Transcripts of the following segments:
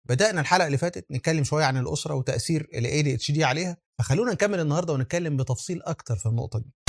بدانا الحلقه اللي فاتت نتكلم شويه عن الاسره وتاثير الاي دي اتش دي عليها فخلونا نكمل النهارده ونتكلم بتفصيل اكتر في النقطه دي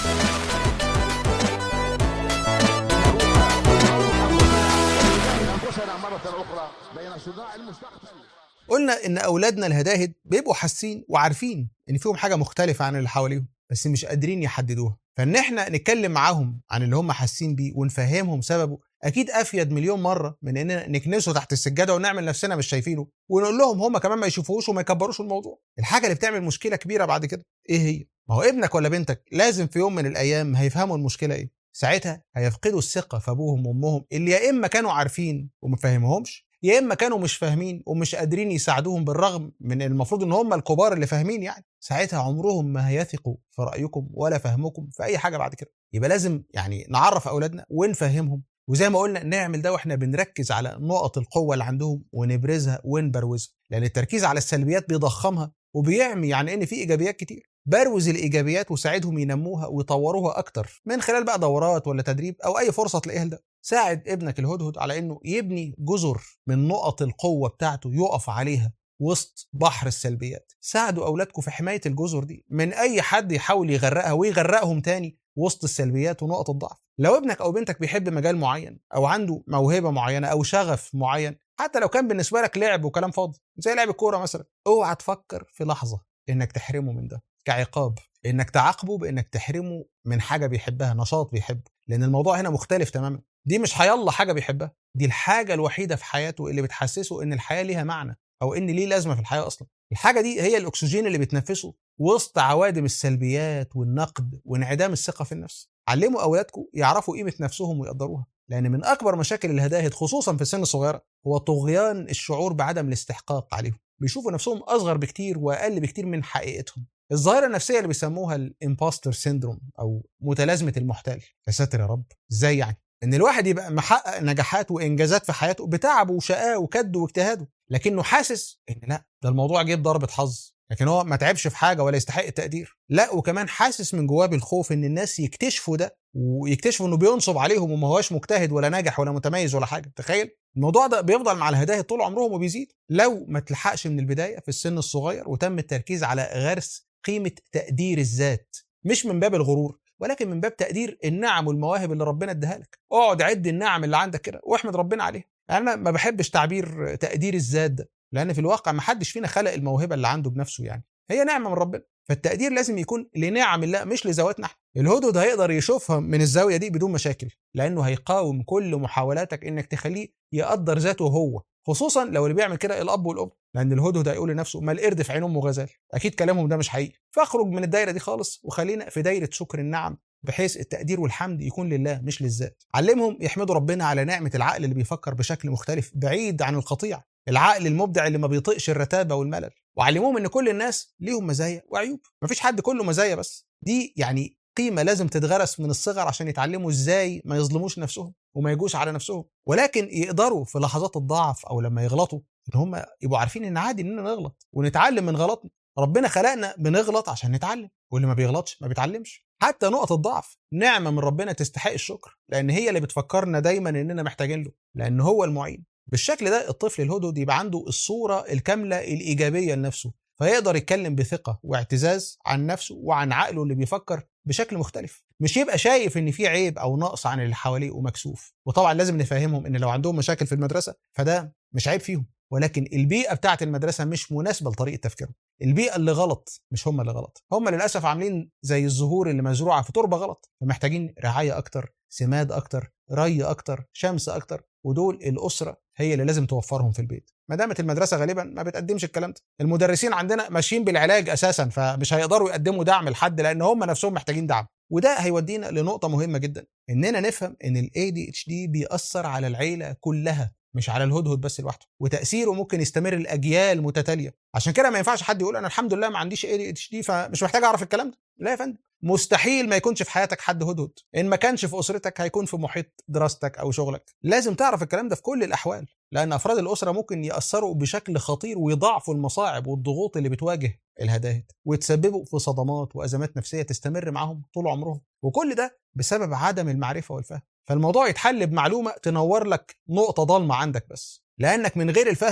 أنفسنا مرة أخرى بين صداع المستقبل قلنا ان اولادنا الهداهد بيبقوا حاسين وعارفين ان فيهم حاجه مختلفه عن اللي حواليهم بس مش قادرين يحددوها فان احنا نتكلم معاهم عن اللي هم حاسين بيه ونفهمهم سببه اكيد افيد مليون مره من اننا نكنسه تحت السجاده ونعمل نفسنا مش شايفينه ونقول لهم هم كمان ما يشوفوهوش وما يكبروش الموضوع الحاجه اللي بتعمل مشكله كبيره بعد كده ايه هي ما هو ابنك ولا بنتك لازم في يوم من الايام هيفهموا المشكله ايه ساعتها هيفقدوا الثقه في ابوهم وامهم اللي يا اما كانوا عارفين وما فهمهمش يا اما كانوا مش فاهمين ومش قادرين يساعدوهم بالرغم من المفروض ان هم الكبار اللي فاهمين يعني ساعتها عمرهم ما هيثقوا في رايكم ولا فهمكم في اي حاجه بعد كده يبقى لازم يعني نعرف اولادنا ونفهمهم وزي ما قلنا نعمل ده واحنا بنركز على نقط القوه اللي عندهم ونبرزها ونبروزها لان التركيز على السلبيات بيضخمها وبيعمي يعني ان في ايجابيات كتير بروز الايجابيات وساعدهم ينموها ويطوروها اكتر من خلال بقى دورات ولا تدريب او اي فرصه تلاقيها لده ساعد ابنك الهدهد على انه يبني جزر من نقط القوه بتاعته يقف عليها وسط بحر السلبيات ساعدوا اولادكم في حمايه الجزر دي من اي حد يحاول يغرقها ويغرقهم تاني وسط السلبيات ونقط الضعف لو ابنك او بنتك بيحب مجال معين او عنده موهبه معينه او شغف معين حتى لو كان بالنسبه لك لعب وكلام فاضي زي لعب الكوره مثلا اوعى تفكر في لحظه انك تحرمه من ده كعقاب انك تعاقبه بانك تحرمه من حاجه بيحبها نشاط بيحبه لان الموضوع هنا مختلف تماما دي مش هيلا حاجه بيحبها دي الحاجه الوحيده في حياته اللي بتحسسه ان الحياه ليها معنى او ان ليه لازمه في الحياه اصلا الحاجه دي هي الاكسجين اللي بتنفسه وسط عوادم السلبيات والنقد وانعدام الثقه في النفس علموا اولادكم يعرفوا قيمه نفسهم ويقدروها لان من اكبر مشاكل الهداهد خصوصا في السن الصغيره هو طغيان الشعور بعدم الاستحقاق عليهم بيشوفوا نفسهم اصغر بكتير واقل بكتير من حقيقتهم الظاهره النفسيه اللي بيسموها الامباستر سيندروم او متلازمه المحتال يا ساتر يا رب ازاي يعني ان الواحد يبقى محقق نجاحات وانجازات في حياته بتعبه وشقاه وكده واجتهاده لكنه حاسس ان لا ده الموضوع جه بضربه حظ لكن هو ما تعبش في حاجه ولا يستحق التقدير لا وكمان حاسس من جواه بالخوف ان الناس يكتشفوا ده ويكتشفوا انه بينصب عليهم وما هوش مجتهد ولا ناجح ولا متميز ولا حاجه تخيل الموضوع ده بيفضل مع الهدايا طول عمرهم وبيزيد لو ما تلحقش من البدايه في السن الصغير وتم التركيز على غرس قيمه تقدير الذات مش من باب الغرور ولكن من باب تقدير النعم والمواهب اللي ربنا اداها لك اقعد عد النعم اللي عندك كده واحمد ربنا عليها يعني انا ما بحبش تعبير تقدير الذات ده لان في الواقع ما حدش فينا خلق الموهبه اللي عنده بنفسه يعني هي نعمه من ربنا فالتقدير لازم يكون لنعم الله مش لذواتنا احنا الهدهد هيقدر يشوفها من الزاويه دي بدون مشاكل لانه هيقاوم كل محاولاتك انك تخليه يقدر ذاته هو خصوصا لو اللي بيعمل كده الاب والام لان الهدهد هيقول لنفسه ما القرد في عين امه غزال اكيد كلامهم ده مش حقيقي فاخرج من الدايره دي خالص وخلينا في دايره شكر النعم بحيث التقدير والحمد يكون لله مش للذات علمهم يحمدوا ربنا على نعمه العقل اللي بيفكر بشكل مختلف بعيد عن القطيع العقل المبدع اللي ما بيطيقش الرتابه والملل وعلموهم ان كل الناس ليهم مزايا وعيوب مفيش حد كله مزايا بس دي يعني قيمه لازم تتغرس من الصغر عشان يتعلموا ازاي ما يظلموش نفسهم وما يجوش على نفسهم ولكن يقدروا في لحظات الضعف او لما يغلطوا ان هم يبقوا عارفين ان عادي اننا نغلط ونتعلم من غلطنا ربنا خلقنا بنغلط عشان نتعلم واللي ما بيغلطش ما بيتعلمش حتى نقط الضعف نعمه من ربنا تستحق الشكر لان هي اللي بتفكرنا دايما اننا محتاجين له لان هو المعين بالشكل ده الطفل الهدهد يبقى عنده الصوره الكامله الايجابيه لنفسه فيقدر يتكلم بثقه واعتزاز عن نفسه وعن عقله اللي بيفكر بشكل مختلف مش يبقى شايف ان في عيب او نقص عن اللي حواليه ومكسوف وطبعا لازم نفهمهم ان لو عندهم مشاكل في المدرسه فده مش عيب فيهم ولكن البيئه بتاعه المدرسه مش مناسبه لطريقه تفكيرهم البيئه اللي غلط مش هم اللي غلط هم للاسف عاملين زي الزهور اللي مزروعه في تربه غلط فمحتاجين رعايه اكتر سماد اكتر ري اكتر شمس اكتر ودول الاسره هي اللي لازم توفرهم في البيت ما دامت المدرسه غالبا ما بتقدمش الكلام ده المدرسين عندنا ماشيين بالعلاج اساسا فمش هيقدروا يقدموا دعم لحد لان هم نفسهم محتاجين دعم وده هيودينا لنقطه مهمه جدا اننا نفهم ان الاي دي اتش دي بيأثر على العيله كلها مش على الهدهد بس لوحده وتاثيره ممكن يستمر لاجيال متتاليه عشان كده ما ينفعش حد يقول انا الحمد لله ما عنديش اي دي اتش دي فمش محتاج اعرف الكلام ده لا يا فندم مستحيل ما يكونش في حياتك حد هدهد ان ما كانش في اسرتك هيكون في محيط دراستك او شغلك لازم تعرف الكلام ده في كل الاحوال لان افراد الاسره ممكن ياثروا بشكل خطير ويضاعفوا المصاعب والضغوط اللي بتواجه الهداهد ويتسببوا في صدمات وازمات نفسيه تستمر معاهم طول عمرهم وكل ده بسبب عدم المعرفه والفهم فالموضوع يتحل بمعلومه تنور لك نقطه ضلمه عندك بس لانك من غير الفهم ده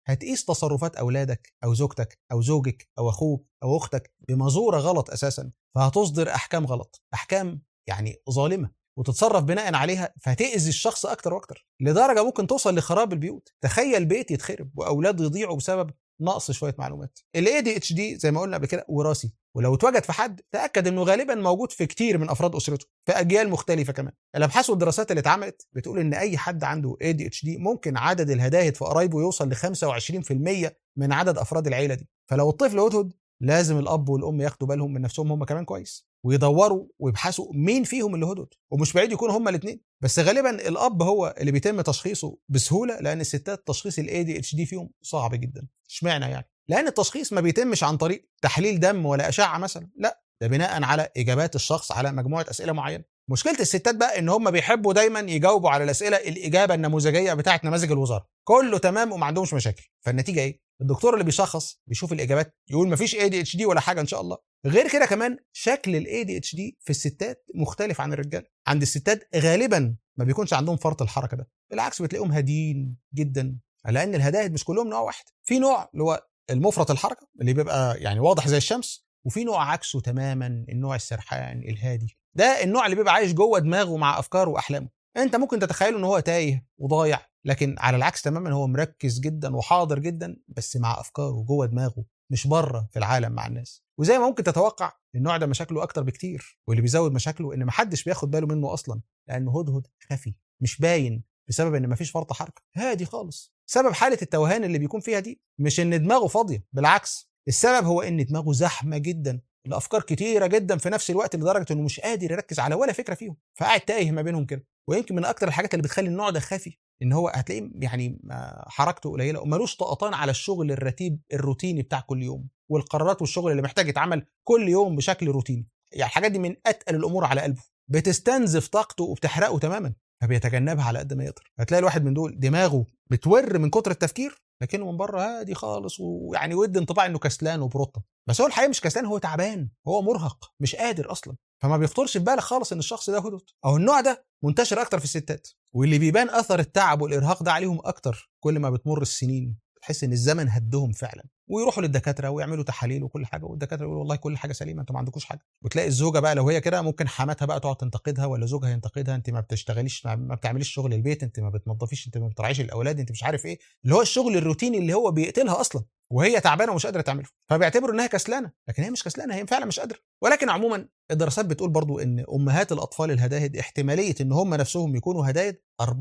هتقيس تصرفات اولادك او زوجتك او زوجك او اخوك او اختك بمزوره غلط اساسا فهتصدر احكام غلط احكام يعني ظالمه وتتصرف بناء عليها فتأذي الشخص اكتر واكتر لدرجه ممكن توصل لخراب البيوت تخيل بيت يتخرب واولاد يضيعوا بسبب نقص شويه معلومات الاي دي اتش دي زي ما قلنا قبل كده وراثي ولو اتوجد في حد تاكد انه غالبا موجود في كتير من افراد اسرته في اجيال مختلفه كمان الابحاث والدراسات اللي اتعملت بتقول ان اي حد عنده اي دي اتش دي ممكن عدد الهداهد في قرايبه يوصل ل 25% من عدد افراد العيله دي فلو الطفل هدهد لازم الاب والام ياخدوا بالهم من نفسهم هم كمان كويس ويدوروا ويبحثوا مين فيهم اللي هدهد ومش بعيد يكونوا هم الاثنين بس غالبا الاب هو اللي بيتم تشخيصه بسهوله لان الستات تشخيص الاي دي اتش دي فيهم صعب جدا اشمعنى يعني لان التشخيص ما بيتمش عن طريق تحليل دم ولا اشعه مثلا لا ده بناء على اجابات الشخص على مجموعه اسئله معينه مشكله الستات بقى ان هم بيحبوا دايما يجاوبوا على الاسئله الاجابه النموذجيه بتاعه نماذج الوزاره كله تمام وما عندهمش مشاكل فالنتيجه ايه الدكتور اللي بيشخص بيشوف الاجابات يقول مفيش اي دي اتش دي ولا حاجه ان شاء الله غير كده كمان شكل الاي دي اتش دي في الستات مختلف عن الرجاله عند الستات غالبا ما بيكونش عندهم فرط الحركه ده بالعكس بتلاقيهم هاديين جدا لان الهدايد مش كلهم نوع واحد في نوع اللي هو المفرط الحركه اللي بيبقى يعني واضح زي الشمس وفي نوع عكسه تماما النوع السرحان الهادي ده النوع اللي بيبقى عايش جوه دماغه مع افكاره واحلامه انت ممكن تتخيله ان هو تايه وضايع لكن على العكس تماما هو مركز جدا وحاضر جدا بس مع افكاره جوه دماغه مش بره في العالم مع الناس وزي ما ممكن تتوقع النوع ده مشاكله اكتر بكتير واللي بيزود مشاكله ان محدش بياخد باله منه اصلا لانه هدهد خفي مش باين بسبب ان مفيش فرط حركه هادي خالص سبب حاله التوهان اللي بيكون فيها دي مش ان دماغه فاضيه بالعكس السبب هو ان دماغه زحمه جدا الافكار كتيره جدا في نفس الوقت لدرجه انه مش قادر يركز على ولا فكره فيهم فقاعد تايه ما بينهم كده ويمكن من اكتر الحاجات اللي بتخلي النوع ده خفي ان هو هتلاقيه يعني حركته قليله ومالوش طقطان على الشغل الرتيب الروتيني بتاع كل يوم والقرارات والشغل اللي محتاج يتعمل كل يوم بشكل روتيني يعني الحاجات دي من اتقل الامور على قلبه بتستنزف طاقته وبتحرقه تماما فبيتجنبها على قد ما يقدر هتلاقي الواحد من دول دماغه بتور من كتر التفكير لكنه من بره هادي خالص ويعني ودي انطباع انه كسلان وبروطه بس هو الحقيقه مش كسلان هو تعبان هو مرهق مش قادر اصلا فما بيخطرش في بالك خالص ان الشخص ده هدهد او النوع ده منتشر اكتر في الستات واللي بيبان اثر التعب والارهاق ده عليهم اكتر كل ما بتمر السنين تحس ان الزمن هدهم فعلا ويروحوا للدكاتره ويعملوا تحاليل وكل حاجه والدكاتره يقولوا والله كل حاجه سليمه انتوا ما عندكوش حاجه وتلاقي الزوجه بقى لو هي كده ممكن حماتها بقى تقعد تنتقدها ولا زوجها ينتقدها انت ما بتشتغليش ما بتعمليش شغل البيت انت ما بتنظفيش انت ما بتراعيش الاولاد انت مش عارف ايه اللي هو الشغل الروتيني اللي هو بيقتلها اصلا وهي تعبانه ومش قادره تعمله فبيعتبروا انها كسلانه لكن هي مش كسلانه هي فعلا مش قادره ولكن عموما الدراسات بتقول برضو ان امهات الاطفال الهداهد احتماليه ان هم نفسهم يكونوا هدايد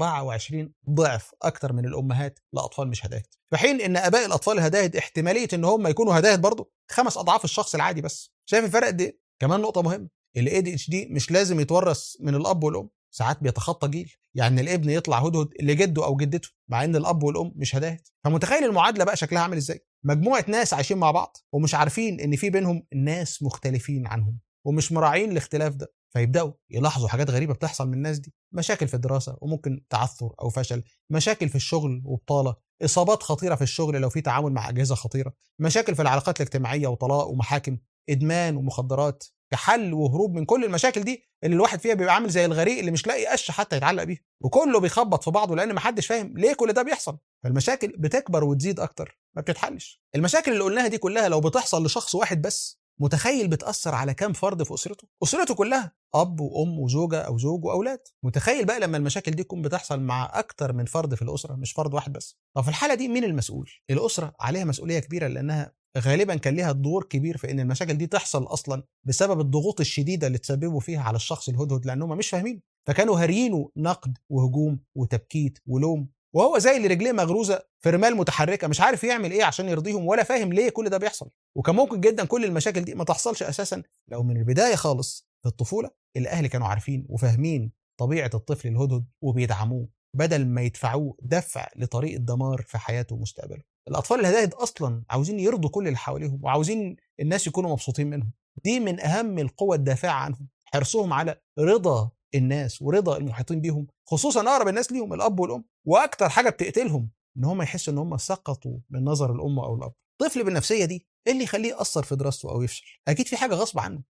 24 ضعف اكتر من الامهات لاطفال مش هدايد في حين ان اباء الاطفال الهدايد احتماليه ان هم يكونوا هدايد برضو خمس اضعاف الشخص العادي بس شايف الفرق دي كمان نقطه مهمه الاي دي اتش دي مش لازم يتورث من الاب والام ساعات بيتخطى جيل يعني الابن يطلع هدهد لجده او جدته مع ان الاب والام مش هداهد فمتخيل المعادله بقى شكلها عامل ازاي مجموعه ناس عايشين مع بعض ومش عارفين ان في بينهم ناس مختلفين عنهم ومش مراعين الاختلاف ده فيبداوا يلاحظوا حاجات غريبه بتحصل من الناس دي مشاكل في الدراسه وممكن تعثر او فشل مشاكل في الشغل وبطاله اصابات خطيره في الشغل لو في تعامل مع اجهزه خطيره مشاكل في العلاقات الاجتماعيه وطلاق ومحاكم ادمان ومخدرات كحل وهروب من كل المشاكل دي اللي الواحد فيها بيبقى عامل زي الغريق اللي مش لاقي قش حتى يتعلق بيها وكله بيخبط في بعضه لان محدش فاهم ليه كل ده بيحصل فالمشاكل بتكبر وتزيد اكتر ما بتتحلش المشاكل اللي قلناها دي كلها لو بتحصل لشخص واحد بس متخيل بتأثر على كام فرد في أسرته؟ أسرته كلها أب وأم وزوجة أو زوج وأولاد متخيل بقى لما المشاكل دي تكون بتحصل مع أكتر من فرد في الأسرة مش فرد واحد بس طب في الحالة دي مين المسؤول؟ الأسرة عليها مسؤولية كبيرة لأنها غالبا كان ليها دور كبير في ان المشاكل دي تحصل اصلا بسبب الضغوط الشديده اللي تسببوا فيها على الشخص الهدهد لانهم مش فاهمين فكانوا هاريينه نقد وهجوم وتبكيت ولوم وهو زي اللي رجليه مغروزه في رمال متحركه مش عارف يعمل ايه عشان يرضيهم ولا فاهم ليه كل ده بيحصل وكان ممكن جدا كل المشاكل دي ما تحصلش اساسا لو من البدايه خالص في الطفوله الاهل كانوا عارفين وفاهمين طبيعه الطفل الهدهد وبيدعموه بدل ما يدفعوه دفع لطريق الدمار في حياته ومستقبله الاطفال الهدايد اصلا عاوزين يرضوا كل اللي حواليهم وعاوزين الناس يكونوا مبسوطين منهم دي من اهم القوى الدافعه عنهم حرصهم على رضا الناس ورضا المحيطين بيهم خصوصا اقرب الناس ليهم الاب والام واكتر حاجه بتقتلهم ان هم يحسوا ان هم سقطوا من نظر الام او الاب طفل بالنفسيه دي ايه اللي يخليه ياثر في دراسته او يفشل اكيد في حاجه غصب عنه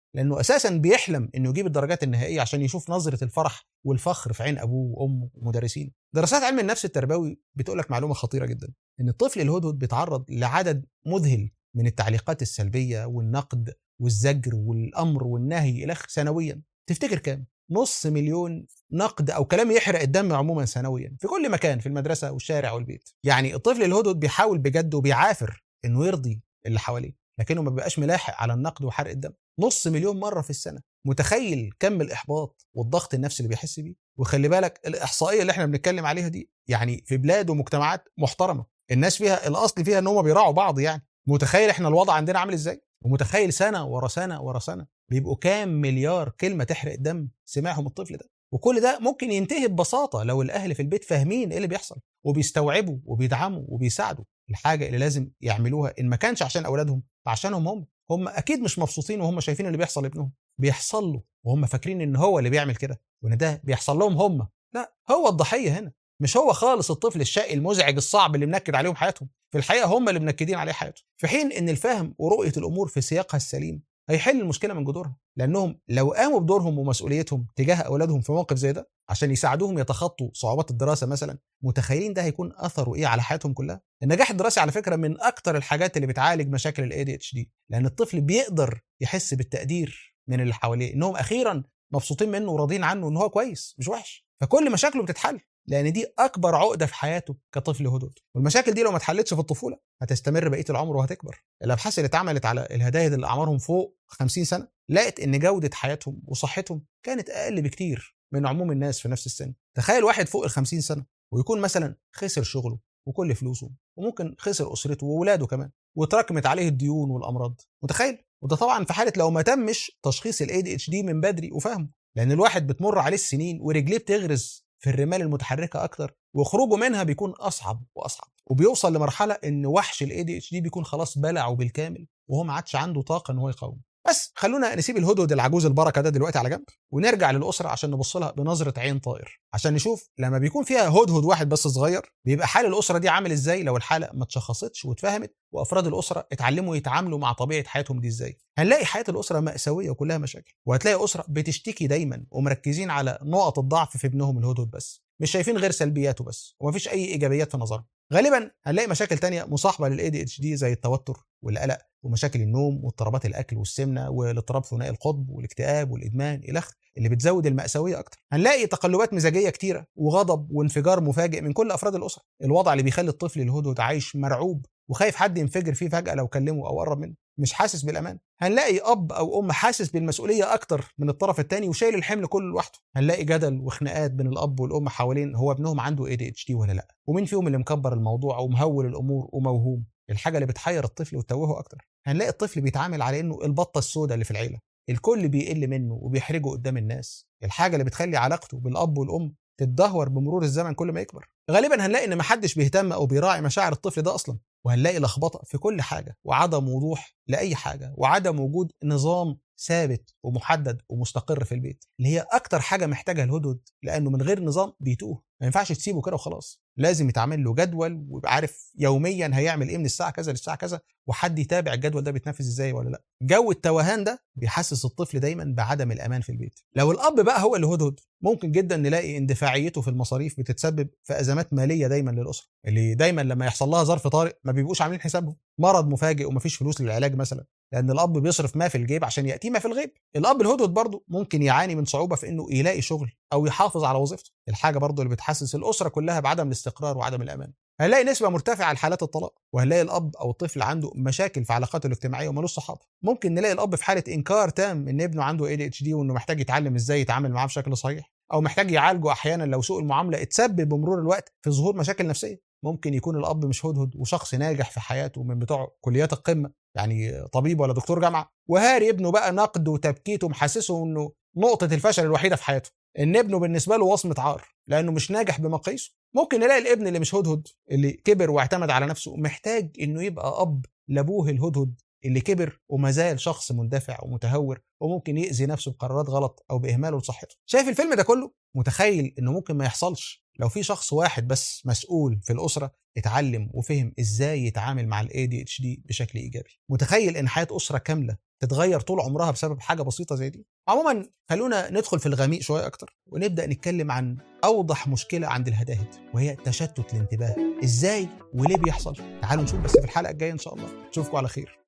لانه اساسا بيحلم انه يجيب الدرجات النهائيه عشان يشوف نظره الفرح والفخر في عين ابوه وامه ومدرسين دراسات علم النفس التربوي بتقول لك معلومه خطيره جدا ان الطفل الهدهد بيتعرض لعدد مذهل من التعليقات السلبيه والنقد والزجر والامر والنهي الى سنويا تفتكر كام نص مليون نقد او كلام يحرق الدم عموما سنويا في كل مكان في المدرسه والشارع والبيت يعني الطفل الهدهد بيحاول بجد وبيعافر انه يرضي اللي حواليه لكنه ما بيبقاش ملاحق على النقد وحرق الدم نص مليون مره في السنه متخيل كم الاحباط والضغط النفسي اللي بيحس بيه وخلي بالك الاحصائيه اللي احنا بنتكلم عليها دي يعني في بلاد ومجتمعات محترمه الناس فيها الاصل فيها ان هم بيراعوا بعض يعني متخيل احنا الوضع عندنا عامل ازاي ومتخيل سنه ورا سنه ورا سنه بيبقوا كام مليار كلمه تحرق الدم سمعهم الطفل ده وكل ده ممكن ينتهي ببساطه لو الاهل في البيت فاهمين ايه اللي بيحصل وبيستوعبوا وبيدعموا وبيساعدوا الحاجه اللي لازم يعملوها ان ما كانش عشان اولادهم فعشانهم هم هم اكيد مش مبسوطين وهم شايفين اللي بيحصل لابنهم بيحصل له وهم فاكرين ان هو اللي بيعمل كده وان ده بيحصل لهم هم لا هو الضحيه هنا مش هو خالص الطفل الشقي المزعج الصعب اللي منكد عليهم حياتهم في الحقيقه هم اللي منكدين عليه حياته في حين ان الفهم ورؤيه الامور في سياقها السليم هيحل المشكله من جذورها لانهم لو قاموا بدورهم ومسؤوليتهم تجاه اولادهم في موقف زي ده عشان يساعدوهم يتخطوا صعوبات الدراسه مثلا متخيلين ده هيكون اثره ايه على حياتهم كلها النجاح الدراسي على فكره من اكتر الحاجات اللي بتعالج مشاكل الاي دي اتش دي لان الطفل بيقدر يحس بالتقدير من اللي حواليه انهم اخيرا مبسوطين منه وراضيين عنه ان هو كويس مش وحش فكل مشاكله بتتحل لان دي اكبر عقده في حياته كطفل هدود والمشاكل دي لو ما اتحلتش في الطفوله هتستمر بقيه العمر وهتكبر الابحاث اللي اتعملت على الهدايد اللي اعمارهم فوق 50 سنه لقت ان جوده حياتهم وصحتهم كانت اقل بكتير من عموم الناس في نفس السن تخيل واحد فوق ال 50 سنه ويكون مثلا خسر شغله وكل فلوسه وممكن خسر اسرته واولاده كمان وتراكمت عليه الديون والامراض متخيل وده طبعا في حاله لو ما تمش تشخيص الاي دي اتش دي من بدري وفهمه لان الواحد بتمر عليه السنين ورجليه بتغرز في الرمال المتحركه اكتر وخروجه منها بيكون اصعب واصعب وبيوصل لمرحله ان وحش الاي دي اتش دي بيكون خلاص بلعه بالكامل وهو ما عادش عنده طاقه ان هو يقاوم بس خلونا نسيب الهدهد العجوز البركه ده دلوقتي على جنب ونرجع للاسره عشان نبص لها بنظره عين طائر عشان نشوف لما بيكون فيها هدهد واحد بس صغير بيبقى حال الاسره دي عامل ازاي لو الحاله ما اتشخصتش واتفهمت وافراد الاسره اتعلموا يتعاملوا مع طبيعه حياتهم دي ازاي هنلاقي حياه الاسره ماساويه وكلها مشاكل وهتلاقي اسره بتشتكي دايما ومركزين على نقط الضعف في ابنهم الهدهد بس مش شايفين غير سلبياته بس ومفيش اي ايجابيات في نظرهم غالبا هنلاقي مشاكل تانية مصاحبه للاي دي اتش دي زي التوتر والقلق ومشاكل النوم واضطرابات الاكل والسمنه والاضطراب ثنائي القطب والاكتئاب والادمان الى اخره اللي بتزود المأساوية أكتر. هنلاقي تقلبات مزاجية كتيرة وغضب وانفجار مفاجئ من كل أفراد الأسرة. الوضع اللي بيخلي الطفل الهدهد عايش مرعوب وخايف حد ينفجر فيه فجأة لو كلمه أو قرب منه. مش حاسس بالأمان. هنلاقي أب أو أم حاسس بالمسؤولية أكتر من الطرف الثاني وشايل الحمل كله لوحده. هنلاقي جدل وخناقات بين الأب والأم حوالين هو ابنهم عنده اي دي اتش دي ولا لأ. ومين فيهم اللي مكبر الموضوع ومهول الأمور وموهوم. الحاجة اللي بتحير الطفل وتتوهه أكتر. هنلاقي الطفل بيتعامل على إنه البطة السوداء اللي في العيلة. الكل بيقل منه وبيحرجه قدام الناس الحاجه اللي بتخلي علاقته بالاب والام تتدهور بمرور الزمن كل ما يكبر غالبا هنلاقي ان محدش بيهتم او بيراعي مشاعر الطفل ده اصلا وهنلاقي لخبطه في كل حاجه وعدم وضوح لاي حاجه وعدم وجود نظام ثابت ومحدد ومستقر في البيت اللي هي اكتر حاجه محتاجها الهدهد لانه من غير نظام بيتوه ما ينفعش تسيبه كده وخلاص لازم يتعمل له جدول ويبقى عارف يوميا هيعمل ايه من الساعه كذا للساعه كذا وحد يتابع الجدول ده بيتنفذ ازاي ولا لا جو التوهان ده بيحسس الطفل دايما بعدم الامان في البيت لو الاب بقى هو الهدهد ممكن جدا نلاقي اندفاعيته في المصاريف بتتسبب في ازمات ماليه دايما للاسره اللي دايما لما يحصل لها ظرف طارئ ما بيبقوش عاملين حسابهم مرض مفاجئ ومفيش فلوس للعلاج مثلا لان الاب بيصرف ما في الجيب عشان ياتي ما في الغيب الاب الهدهد برضه ممكن يعاني من صعوبه في انه يلاقي شغل او يحافظ على وظيفته الحاجه برضه اللي بتحسس الاسره كلها بعدم الاستقرار وعدم الامان هنلاقي نسبة مرتفعة لحالات الطلاق وهنلاقي الأب أو الطفل عنده مشاكل في علاقاته الاجتماعية ومالوش صحاب ممكن نلاقي الأب في حالة إنكار تام إن ابنه عنده ADHD وإنه محتاج يتعلم إزاي يتعامل معاه بشكل صحيح أو محتاج يعالجه أحيانا لو سوء المعاملة اتسبب بمرور الوقت في ظهور مشاكل نفسية ممكن يكون الأب مش هدهد وشخص ناجح في حياته من بتوع كليات القمة يعني طبيب ولا دكتور جامعة وهاري ابنه بقى نقد وتبكيت ومحسسه إنه نقطة الفشل الوحيدة في حياته ان ابنه بالنسبه له وصمه عار لانه مش ناجح بمقاييسه ممكن نلاقي الابن اللي مش هدهد اللي كبر واعتمد على نفسه محتاج انه يبقى اب لابوه الهدهد اللي كبر وما زال شخص مندفع ومتهور وممكن يأذي نفسه بقرارات غلط او باهماله لصحته شايف الفيلم ده كله متخيل انه ممكن ما يحصلش لو في شخص واحد بس مسؤول في الاسره اتعلم وفهم ازاي يتعامل مع الاي دي اتش دي بشكل ايجابي متخيل ان حياه اسره كامله تتغير طول عمرها بسبب حاجه بسيطه زي دي عموما خلونا ندخل في الغميق شويه اكتر ونبدا نتكلم عن اوضح مشكله عند الهداهد وهي تشتت الانتباه ازاي وليه بيحصل تعالوا نشوف بس في الحلقه الجايه ان شاء الله اشوفكم على خير